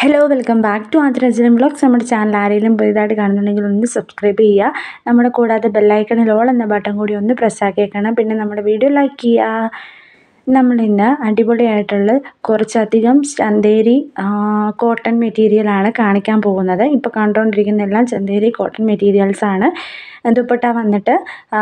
hello welcome back to ആതിരജനം blogs നമ്മുടെ channel ആരെങ്കിലും പുതിയതായിട്ട് കാണുന്നുണ്ടെങ്കിൽ ഒന്ന് സബ്സ്ക്രൈബ് ചെയ്യുക നമ്മുടെ കൂടാതെ ബെല്ലൈക്കണിൽ ഓൾ എന്ന ബട്ടൺ കൂടി ഒന്ന് പ്രസ്സാക്കിയേക്കണം പിന്നെ നമ്മുടെ വീഡിയോ ലൈക്ക് ചെയ്യുക നമ്മളിന്ന് അടിപൊളിയായിട്ടുള്ള കുറച്ചധികം ചന്തേരി കോട്ടൺ മെറ്റീരിയലാണ് കാണിക്കാൻ പോകുന്നത് ഇപ്പോൾ കണ്ടുകൊണ്ടിരിക്കുന്ന എല്ലാം ചന്തേരി കോട്ടൺ മെറ്റീരിയൽസാണ് ദുപ്പട്ട വന്നിട്ട്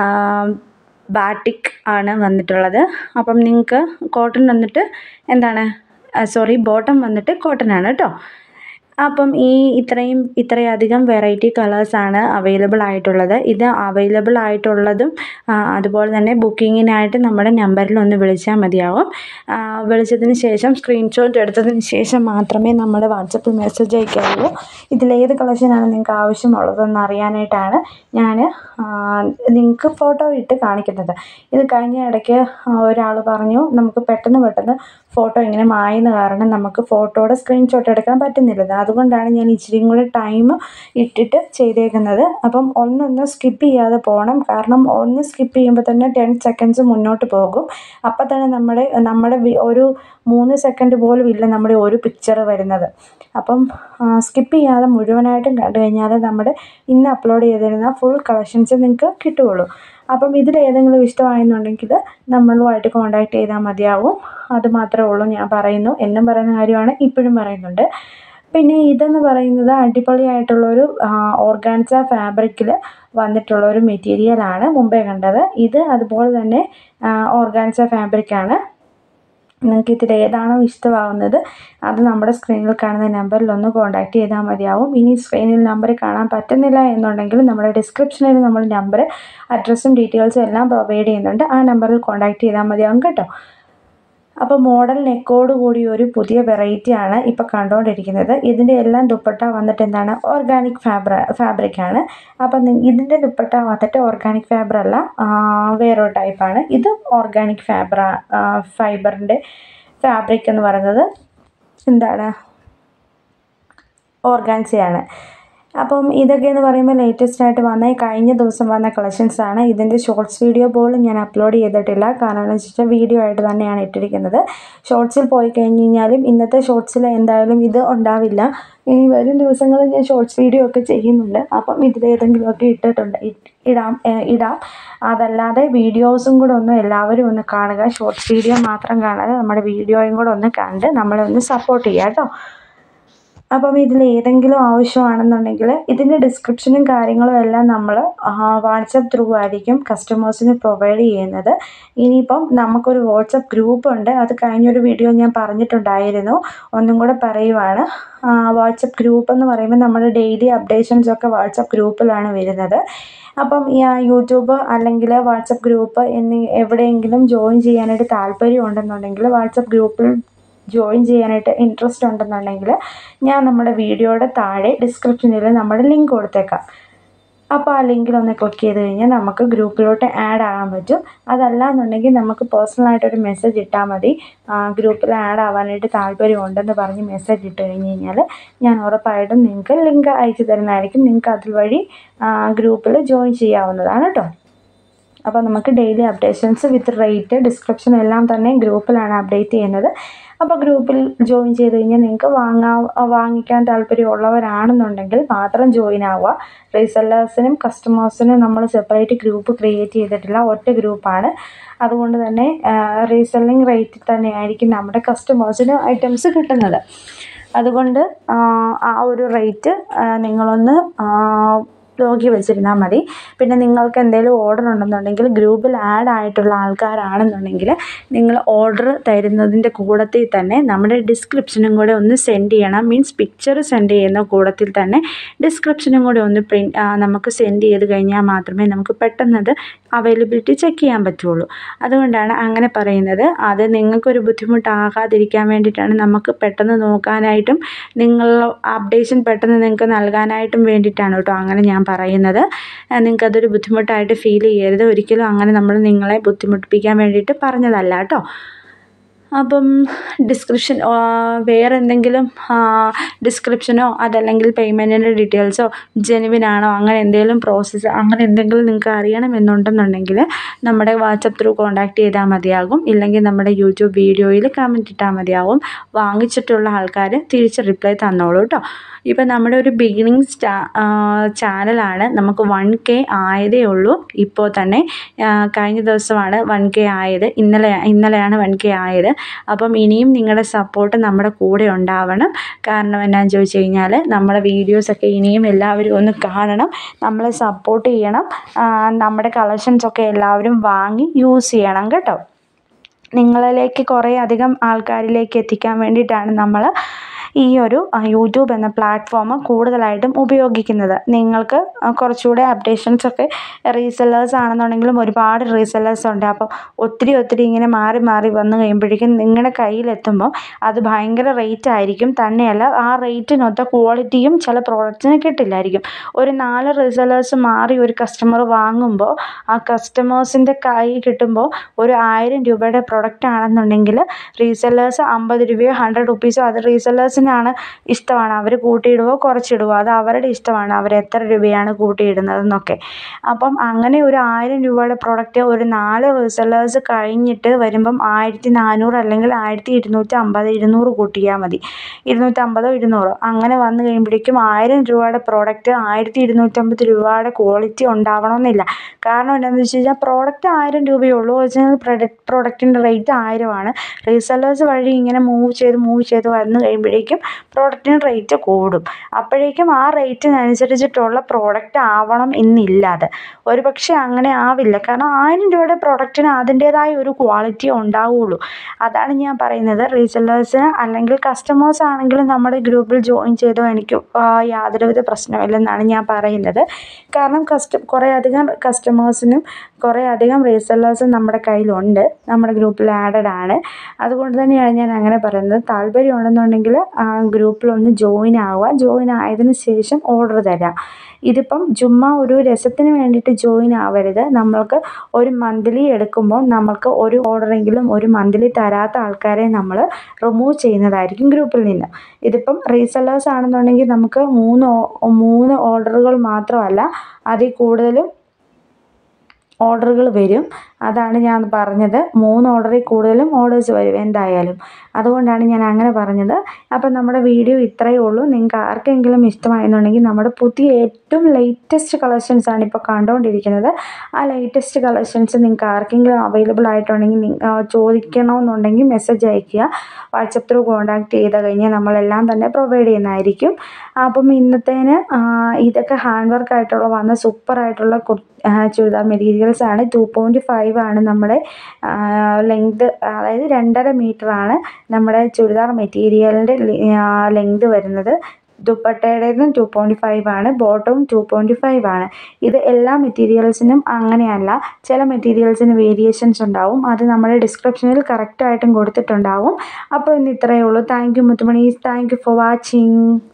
ബാട്ടിക് ആണ് വന്നിട്ടുള്ളത് അപ്പം നിങ്ങൾക്ക് കോട്ടൺ വന്നിട്ട് എന്താണ് സോറി ബോട്ടം വന്നിട്ട് കോട്ടൺ ആണ് കേട്ടോ അപ്പം ഈ ഇത്രയും ഇത്രയധികം വെറൈറ്റി കളേഴ്സാണ് അവൈലബിൾ ആയിട്ടുള്ളത് ഇത് അവൈലബിൾ ആയിട്ടുള്ളതും അതുപോലെ തന്നെ ബുക്കിങ്ങിനായിട്ട് നമ്മുടെ നമ്പറിൽ ഒന്ന് വിളിച്ചാൽ മതിയാവും വിളിച്ചതിന് ശേഷം സ്ക്രീൻഷോട്ട് എടുത്തതിന് ശേഷം മാത്രമേ നമ്മൾ വാട്സപ്പിൽ മെസ്സേജ് അയക്കാവുള്ളൂ ഇതിലേത് കളക്ഷനാണ് നിങ്ങൾക്ക് ആവശ്യമുള്ളതെന്ന് അറിയാനായിട്ടാണ് ഞാൻ നിങ്ങൾക്ക് ഫോട്ടോ ഇട്ട് കാണിക്കുന്നത് ഇത് കഴിഞ്ഞ ഇടയ്ക്ക് ഒരാൾ പറഞ്ഞു നമുക്ക് പെട്ടെന്ന് പെട്ടെന്ന് ഫോട്ടോ ഇങ്ങനെ മായുന്ന കാരണം നമുക്ക് ഫോട്ടോയുടെ സ്ക്രീൻഷോട്ട് എടുക്കാൻ പറ്റുന്നില്ല അതുകൊണ്ടാണ് ഞാൻ ഇച്ചിരിയും കൂടെ ടൈം ഇട്ടിട്ട് ചെയ്തേക്കുന്നത് അപ്പം ഒന്നൊന്ന് സ്കിപ്പ് ചെയ്യാതെ പോകണം കാരണം ഒന്ന് സ്കിപ്പ് ചെയ്യുമ്പോൾ തന്നെ ടെൻ സെക്കൻഡ്സ് മുന്നോട്ട് പോകും അപ്പം തന്നെ നമ്മുടെ നമ്മുടെ ഒരു മൂന്ന് സെക്കൻഡ് പോലും ഇല്ല നമ്മുടെ ഒരു പിക്ചർ വരുന്നത് അപ്പം സ്കിപ്പ് ചെയ്യാതെ മുഴുവനായിട്ടും കണ്ടു കഴിഞ്ഞാൽ നമ്മുടെ ഇന്ന് അപ്ലോഡ് ചെയ്തിരുന്ന ഫുൾ കളക്ഷൻസ് നിങ്ങൾക്ക് കിട്ടുകയുള്ളൂ അപ്പം ഇതിലേതെങ്കിലും ഇഷ്ടമായെന്നുണ്ടെങ്കിൽ നമ്മളുമായിട്ട് കോൺടാക്റ്റ് ചെയ്താൽ മതിയാവും അത് മാത്രമേ ഉള്ളൂ ഞാൻ പറയുന്നു എന്നും പറയുന്ന കാര്യമാണ് ഇപ്പോഴും പറയുന്നുണ്ട് പിന്നെ ഇതെന്ന് പറയുന്നത് അടിപൊളിയായിട്ടുള്ളൊരു ഓർഗാൻസ ഫാബ്രിക്കിൽ വന്നിട്ടുള്ള ഒരു മെറ്റീരിയലാണ് മുമ്പേ കണ്ടത് ഇത് അതുപോലെ തന്നെ ഓർഗാൻസ ഫാബ്രിക്കാണ് നിങ്ങൾക്ക് ഇതിൽ ഏതാണോ ഇഷ്ടമാവുന്നത് അത് നമ്മുടെ സ്ക്രീനിൽ കാണുന്ന നമ്പറിൽ ഒന്ന് കോൺടാക്റ്റ് ചെയ്താൽ മതിയാവും ഇനി സ്ക്രീനിൽ നമ്പർ കാണാൻ പറ്റുന്നില്ല എന്നുണ്ടെങ്കിൽ നമ്മുടെ ഡിസ്ക്രിപ്ഷനിൽ നമ്മൾ നമ്പർ അഡ്രസ്സും ഡീറ്റെയിൽസും എല്ലാം പ്രൊവൈഡ് ചെയ്യുന്നുണ്ട് ആ നമ്പറിൽ കോൺടാക്റ്റ് ചെയ്താൽ മതിയാവും കേട്ടോ അപ്പോൾ മോഡൽ നെക്കോട് കൂടി ഒരു പുതിയ വെറൈറ്റിയാണ് ഇപ്പോൾ കണ്ടുകൊണ്ടിരിക്കുന്നത് ഇതിൻ്റെ എല്ലാം ദുപ്പട്ട വന്നിട്ട് എന്താണ് ഓർഗാനിക് ഫാബ്ര ഫാബ്രിക്കാണ് അപ്പം ഇതിൻ്റെ ദുപ്പട്ട വന്നിട്ട് ഓർഗാനിക് ഫാബ്ര അല്ല വേറൊരു ടൈപ്പാണ് ഇത് ഓർഗാനിക് ഫാബ്ര ഫൈബറിൻ്റെ ഫാബ്രിക് എന്ന് പറയുന്നത് എന്താണ് ഓർഗാൻസയാണ് അപ്പം ഇതൊക്കെ എന്ന് പറയുമ്പോൾ ലേറ്റസ്റ്റ് ആയിട്ട് വന്ന കഴിഞ്ഞ ദിവസം വന്ന കളക്ഷൻസ് ആണ് ഇതിൻ്റെ ഷോർട്സ് വീഡിയോ പോലും ഞാൻ അപ്ലോഡ് ചെയ്തിട്ടില്ല കാരണം എന്ന് വെച്ചാൽ വീഡിയോ ആയിട്ട് തന്നെയാണ് ഇട്ടിരിക്കുന്നത് ഷോർട്സിൽ പോയി കഴിഞ്ഞ് കഴിഞ്ഞാലും ഇന്നത്തെ ഷോർട്സിൽ എന്തായാലും ഇത് ഉണ്ടാവില്ല ഇനി വരും ദിവസങ്ങളിൽ ഞാൻ ഷോർട്സ് വീഡിയോ ഒക്കെ ചെയ്യുന്നുണ്ട് അപ്പം ഇതിലേതെങ്കിലുമൊക്കെ ഇട്ടിട്ടുണ്ട് ഇടാം ഇടാം അതല്ലാതെ വീഡിയോസും കൂടെ ഒന്ന് എല്ലാവരും ഒന്ന് കാണുക ഷോർട്സ് വീഡിയോ മാത്രം കാണാതെ നമ്മുടെ വീഡിയോയും കൂടെ ഒന്ന് കണ്ട് നമ്മളെ ഒന്ന് സപ്പോർട്ട് ചെയ്യുക കേട്ടോ അപ്പം ഇതിൽ ഏതെങ്കിലും ആവശ്യമാണെന്നുണ്ടെങ്കിൽ ഇതിൻ്റെ ഡിസ്ക്രിപ്ഷനും കാര്യങ്ങളും എല്ലാം നമ്മൾ വാട്സപ്പ് ത്രൂ ആയിരിക്കും കസ്റ്റമേഴ്സിന് പ്രൊവൈഡ് ചെയ്യുന്നത് ഇനിയിപ്പം നമുക്കൊരു വാട്സപ്പ് ഗ്രൂപ്പ് ഉണ്ട് അത് കഴിഞ്ഞൊരു വീഡിയോ ഞാൻ പറഞ്ഞിട്ടുണ്ടായിരുന്നു ഒന്നും കൂടെ പറയുവാണ് വാട്സപ്പ് ഗ്രൂപ്പ് എന്ന് പറയുമ്പോൾ നമ്മൾ ഡെയിലി അപ്ഡേഷൻസ് ഒക്കെ വാട്സപ്പ് ഗ്രൂപ്പിലാണ് വരുന്നത് അപ്പം ഈ യൂട്യൂബ് അല്ലെങ്കിൽ വാട്സപ്പ് ഗ്രൂപ്പ് എന്നീ എവിടെയെങ്കിലും ജോയിൻ ചെയ്യാനായിട്ട് താല്പര്യം ഉണ്ടെന്നുണ്ടെങ്കിൽ വാട്സപ്പ് ഗ്രൂപ്പിൽ ജോയിൻ ചെയ്യാനായിട്ട് ഇൻട്രസ്റ്റ് ഉണ്ടെന്നുണ്ടെങ്കിൽ ഞാൻ നമ്മുടെ വീഡിയോയുടെ താഴെ ഡിസ്ക്രിപ്ഷനിൽ നമ്മുടെ ലിങ്ക് കൊടുത്തേക്കാം അപ്പോൾ ആ ലിങ്കിൽ ഒന്ന് ക്ലിക്ക് ചെയ്ത് കഴിഞ്ഞാൽ നമുക്ക് ഗ്രൂപ്പിലോട്ട് ആഡ് ആകാൻ പറ്റും അതല്ല എന്നുണ്ടെങ്കിൽ നമുക്ക് പേഴ്സണലായിട്ടൊരു മെസ്സേജ് ഇട്ടാൽ മതി ഗ്രൂപ്പിൽ ആഡ് ആവാനായിട്ട് താല്പര്യമുണ്ടെന്ന് പറഞ്ഞ് മെസ്സേജ് ഇട്ട് കഴിഞ്ഞ് കഴിഞ്ഞാൽ ഞാൻ ഉറപ്പായിട്ടും നിങ്ങൾക്ക് ലിങ്ക് അയച്ചു തരുന്നതായിരിക്കും നിങ്ങൾക്ക് അതുവഴി ഗ്രൂപ്പിൽ ജോയിൻ ചെയ്യാവുന്നതാണ് കേട്ടോ അപ്പോൾ നമുക്ക് daily updations with rate description എല്ലാം തന്നെ ഗ്രൂപ്പിലാണ് അപ്ഡേറ്റ് ചെയ്യുന്നത് അപ്പോൾ ഗ്രൂപ്പിൽ ജോയിൻ ചെയ്ത് കഴിഞ്ഞാൽ നിങ്ങൾക്ക് വാങ്ങാൻ വാങ്ങിക്കാൻ താല്പര്യമുള്ളവരാണെന്നുണ്ടെങ്കിൽ മാത്രം ജോയിൻ ആവുക റീസെല്ലേഴ്സിനും കസ്റ്റമേഴ്സിനും നമ്മൾ സെപ്പറേറ്റ് ഗ്രൂപ്പ് ക്രിയേറ്റ് ചെയ്തിട്ടില്ല ഒറ്റ ഗ്രൂപ്പാണ് അതുകൊണ്ട് തന്നെ റീസെല്ലിംഗ് റേറ്റിൽ തന്നെയായിരിക്കും നമ്മുടെ കസ്റ്റമേഴ്സിന് ഐറ്റംസ് കിട്ടുന്നത് അതുകൊണ്ട് ആ ഒരു റേറ്റ് നിങ്ങളൊന്ന് നോക്കി വെച്ചിരുന്നാൽ മതി പിന്നെ നിങ്ങൾക്ക് എന്തെങ്കിലും ഓർഡർ ഉണ്ടെന്നുണ്ടെങ്കിൽ ഗ്രൂപ്പിൽ ആഡ് ആയിട്ടുള്ള ആൾക്കാരാണെന്നുണ്ടെങ്കിൽ നിങ്ങൾ ഓർഡർ തരുന്നതിൻ്റെ കൂട്ടത്തിൽ തന്നെ നമ്മുടെ ഡിസ്ക്രിപ്ഷനും കൂടെ ഒന്ന് സെൻഡ് ചെയ്യണം മീൻസ് പിക്ചർ സെൻഡ് ചെയ്യുന്ന കൂട്ടത്തിൽ തന്നെ ഡിസ്ക്രിപ്ഷനും കൂടെ ഒന്ന് പ്രിൻറ്റ് നമുക്ക് സെൻഡ് ചെയ്ത് കഴിഞ്ഞാൽ മാത്രമേ നമുക്ക് പെട്ടെന്നത് അവൈലബിലിറ്റി ചെക്ക് ചെയ്യാൻ പറ്റുള്ളൂ അതുകൊണ്ടാണ് അങ്ങനെ പറയുന്നത് അത് നിങ്ങൾക്കൊരു ബുദ്ധിമുട്ടാകാതിരിക്കാൻ വേണ്ടിയിട്ടാണ് നമുക്ക് പെട്ടെന്ന് നോക്കാനായിട്ടും നിങ്ങൾ അപ്ഡേഷൻ പെട്ടെന്ന് നിങ്ങൾക്ക് നൽകാനായിട്ടും വേണ്ടിയിട്ടാണ് കേട്ടോ അങ്ങനെ ഞാൻ പറയുന്നത് നിങ്ങൾക്കതൊരു ബുദ്ധിമുട്ടായിട്ട് ഫീൽ ചെയ്യരുത് ഒരിക്കലും അങ്ങനെ നമ്മൾ നിങ്ങളെ ബുദ്ധിമുട്ടിപ്പിക്കാൻ വേണ്ടിയിട്ട് പറഞ്ഞതല്ല കേട്ടോ അപ്പം ഡിസ്ക്രിപ്ഷൻ വേറെ എന്തെങ്കിലും ഡിസ്ക്രിപ്ഷനോ അതല്ലെങ്കിൽ പേയ്മെൻറ്റിൻ്റെ ഡീറ്റെയിൽസോ ജെനുവിൻ ആണോ അങ്ങനെ എന്തെങ്കിലും പ്രോസസ്സ് അങ്ങനെ എന്തെങ്കിലും നിങ്ങൾക്ക് അറിയണമെന്നുണ്ടെന്നുണ്ടെങ്കിൽ നമ്മുടെ വാട്സപ്പ് ത്രൂ കോൺടാക്ട് ചെയ്താൽ മതിയാകും ഇല്ലെങ്കിൽ നമ്മുടെ യൂട്യൂബ് വീഡിയോയിൽ കമൻറ്റ് ഇട്ടാൽ മതിയാകും വാങ്ങിച്ചിട്ടുള്ള ആൾക്കാർ തിരിച്ച് റിപ്ലൈ തന്നോളൂ കേട്ടോ ഇപ്പം നമ്മുടെ ഒരു ബിഗിനിങ് സ്റ്റാ ചാനലാണ് നമുക്ക് വൺ കെ ആയതേ ഉള്ളൂ ഇപ്പോൾ തന്നെ കഴിഞ്ഞ ദിവസമാണ് വൺ കെ ആയത് ഇന്നലെ ഇന്നലെയാണ് വൺ കെ ആയത് അപ്പം ഇനിയും നിങ്ങളുടെ സപ്പോർട്ട് നമ്മുടെ കൂടെ ഉണ്ടാവണം കാരണം എന്നാന്ന് ചോദിച്ചു കഴിഞ്ഞാൽ നമ്മുടെ വീഡിയോസൊക്കെ ഇനിയും എല്ലാവരും ഒന്ന് കാണണം നമ്മളെ സപ്പോർട്ട് ചെയ്യണം നമ്മുടെ കളക്ഷൻസൊക്കെ എല്ലാവരും വാങ്ങി യൂസ് ചെയ്യണം കേട്ടോ നിങ്ങളിലേക്ക് കുറേ അധികം ആൾക്കാരിലേക്ക് എത്തിക്കാൻ വേണ്ടിയിട്ടാണ് നമ്മൾ ഈ ഒരു യൂട്യൂബ് എന്ന പ്ലാറ്റ്ഫോം കൂടുതലായിട്ടും ഉപയോഗിക്കുന്നത് നിങ്ങൾക്ക് കുറച്ചുകൂടെ അപ്ഡേഷൻസ് ഒക്കെ റീസെല്ലേഴ്സ് ആണെന്നുണ്ടെങ്കിലും ഒരുപാട് റീസെല്ലേഴ്സ് ഉണ്ട് അപ്പോൾ ഒത്തിരി ഒത്തിരി ഇങ്ങനെ മാറി മാറി വന്നു കഴിയുമ്പോഴേക്കും നിങ്ങളുടെ കയ്യിലെത്തുമ്പോൾ അത് ഭയങ്കര റേറ്റ് ആയിരിക്കും തന്നെയല്ല ആ റേറ്റിനൊത്ത ക്വാളിറ്റിയും ചില പ്രോഡക്റ്റ്സിന് കിട്ടില്ലായിരിക്കും ഒരു നാല് റീസെല്ലേഴ്സ് മാറി ഒരു കസ്റ്റമർ വാങ്ങുമ്പോൾ ആ കസ്റ്റമേഴ്സിൻ്റെ കൈ കിട്ടുമ്പോൾ ഒരു ആയിരം രൂപയുടെ പ്രൊഡക്റ്റ് ആണെന്നുണ്ടെങ്കിൽ റീസെല്ലേഴ്സ് അമ്പത് രൂപയോ ഹൺഡ്രഡ് റുപ്പീസോ അത് റീസെല്ലേഴ്സിനാണ് ഇഷ്ടമാണ് അവർ കൂട്ടിയിടുവോ കുറച്ചിടുവോ അത് അവരുടെ ഇഷ്ടമാണ് അവർ എത്ര രൂപയാണ് കൂട്ടിയിടുന്നതെന്നൊക്കെ അപ്പം അങ്ങനെ ഒരു ആയിരം രൂപയുടെ പ്രൊഡക്റ്റ് ഒരു നാല് റീസെല്ലേഴ്സ് കഴിഞ്ഞിട്ട് വരുമ്പം ആയിരത്തി നാനൂറ് അല്ലെങ്കിൽ ആയിരത്തി ഇരുന്നൂറ്റി അമ്പത് ഇരുന്നൂറ് കൂട്ടിയാൽ മതി ഇരുന്നൂറ്റമ്പതോ ഇരുന്നൂറോ അങ്ങനെ വന്നു കഴിയുമ്പോഴേക്കും ആയിരം രൂപയുടെ പ്രോഡക്റ്റ് ആയിരത്തി ഇരുന്നൂറ്റമ്പത് രൂപയുടെ ക്വാളിറ്റി ഉണ്ടാവണമെന്നില്ല കാരണം എന്താണെന്ന് വെച്ച് കഴിഞ്ഞാൽ പ്രോഡക്റ്റ് ആയിരം രൂപയേ ഉള്ളൂ ഒറിജിനൽ പ്രൊഡക്റ്റ് പ്രോഡക്റ്റിൻ്റെ റേറ്റ് ആയിരമാണ് റീസെല്ലേഴ്സ് വഴി ഇങ്ങനെ മൂവ് ചെയ്ത് മൂവ് ചെയ്ത് വന്നു കഴിയുമ്പോഴേക്കും പ്രോഡക്റ്റിന് റേറ്റ് കൂടും അപ്പോഴേക്കും ആ റേറ്റിനനുസരിച്ചിട്ടുള്ള പ്രോഡക്റ്റ് ആവണം എന്നില്ല അത് ഒരു പക്ഷേ അങ്ങനെ ആവില്ല കാരണം ആയിരം രൂപയുടെ പ്രോഡക്റ്റിന് അതിൻ്റേതായ ഒരു ക്വാളിറ്റി ഉണ്ടാവുകയുള്ളൂ അതാണ് ഞാൻ പറയുന്നത് റീസെല്ലേഴ്സിന് അല്ലെങ്കിൽ കസ്റ്റമേഴ്സ് ആണെങ്കിലും നമ്മുടെ ഗ്രൂപ്പിൽ ജോയിൻ ചെയ്തോ എനിക്ക് യാതൊരുവിധ പ്രശ്നമില്ലെന്നാണ് ഞാൻ പറയുന്നത് കാരണം കസ്റ്റ കുറേ അധികം കസ്റ്റമേഴ്സിനും കുറേ അധികം റീസെല്ലേഴ്സും നമ്മുടെ കയ്യിലുണ്ട് നമ്മുടെ ഗ്രൂപ്പിൽ ആഡഡ് ആണ് അതുകൊണ്ട് തന്നെയാണ് ഞാൻ അങ്ങനെ പറയുന്നത് താല്പര്യം ഉണ്ടെന്നുണ്ടെങ്കിൽ ആ ഗ്രൂപ്പിലൊന്ന് ജോയിൻ ആവുക ജോയിൻ ആയതിന് ശേഷം ഓർഡർ തരാം ഇതിപ്പം ചുമ്മാ ഒരു രസത്തിന് വേണ്ടിയിട്ട് ജോയിൻ ആവരുത് നമ്മൾക്ക് ഒരു മന്ത്ലി എടുക്കുമ്പോൾ നമ്മൾക്ക് ഒരു ഓർഡറെങ്കിലും ഒരു മന്ത്ലി തരാത്ത ആൾക്കാരെ നമ്മൾ റിമൂവ് ചെയ്യുന്നതായിരിക്കും ഗ്രൂപ്പിൽ നിന്ന് ഇതിപ്പം റീസെല്ലേഴ്സ് ആണെന്നുണ്ടെങ്കിൽ നമുക്ക് മൂന്ന് മൂന്ന് ഓർഡറുകൾ മാത്രമല്ല അതിൽ കൂടുതലും ഓർഡറുകൾ വരും അതാണ് ഞാൻ പറഞ്ഞത് മൂന്ന് ഓർഡറിൽ കൂടുതലും ഓർഡേഴ്സ് വരും എന്തായാലും അതുകൊണ്ടാണ് ഞാൻ അങ്ങനെ പറഞ്ഞത് അപ്പം നമ്മുടെ വീഡിയോ ഇത്രയേ ഉള്ളൂ നിങ്ങൾക്ക് ആർക്കെങ്കിലും ഇഷ്ടമായെന്നുണ്ടെങ്കിൽ നമ്മുടെ പുതിയ ഏറ്റവും ലേറ്റസ്റ്റ് കളക്ഷൻസ് ആണ് ഇപ്പോൾ കണ്ടുകൊണ്ടിരിക്കുന്നത് ആ ലേറ്റസ്റ്റ് കളക്ഷൻസ് നിങ്ങൾക്ക് ആർക്കെങ്കിലും അവൈലബിൾ ആയിട്ടുണ്ടെങ്കിൽ ചോദിക്കണമെന്നുണ്ടെങ്കിൽ മെസ്സേജ് അയയ്ക്കുക വാട്സപ്പ് ത്രൂ കോൺടാക്ട് ചെയ്ത് കഴിഞ്ഞാൽ നമ്മളെല്ലാം തന്നെ പ്രൊവൈഡ് ചെയ്യുന്നതായിരിക്കും അപ്പം ഇന്നത്തേന് ഇതൊക്കെ ഹാൻഡ് വർക്ക് ആയിട്ടുള്ള വന്ന സൂപ്പർ ആയിട്ടുള്ള ചുരിദാർ മെറ്റീരിയൽസ് ആണ് ടു പോയിൻറ്റ് ഫൈവ് ആണ് നമ്മുടെ ലെങ്ത് അതായത് രണ്ടര മീറ്റർ ആണ് നമ്മുടെ ചുരിദാർ മെറ്റീരിയലിൻ്റെ ലെങ്ത് വരുന്നത് ദുപ്പട്ടയുടേതും ടു പോയിൻറ്റ് ഫൈവ് ആണ് ബോട്ടവും ടു പോയിൻറ്റ് ഫൈവ് ആണ് ഇത് എല്ലാ മെറ്റീരിയൽസിനും അങ്ങനെയല്ല ചില മെറ്റീരിയൽസിന് വേരിയേഷൻസ് ഉണ്ടാവും അത് നമ്മുടെ ഡിസ്ക്രിപ്ഷനിൽ കറക്റ്റായിട്ടും കൊടുത്തിട്ടുണ്ടാവും അപ്പോൾ ഇന്ന് ഇത്രയേ ഉള്ളൂ താങ്ക് യു മുത്തുമണീസ് താങ്ക് യു ഫോർ വാച്ചിങ്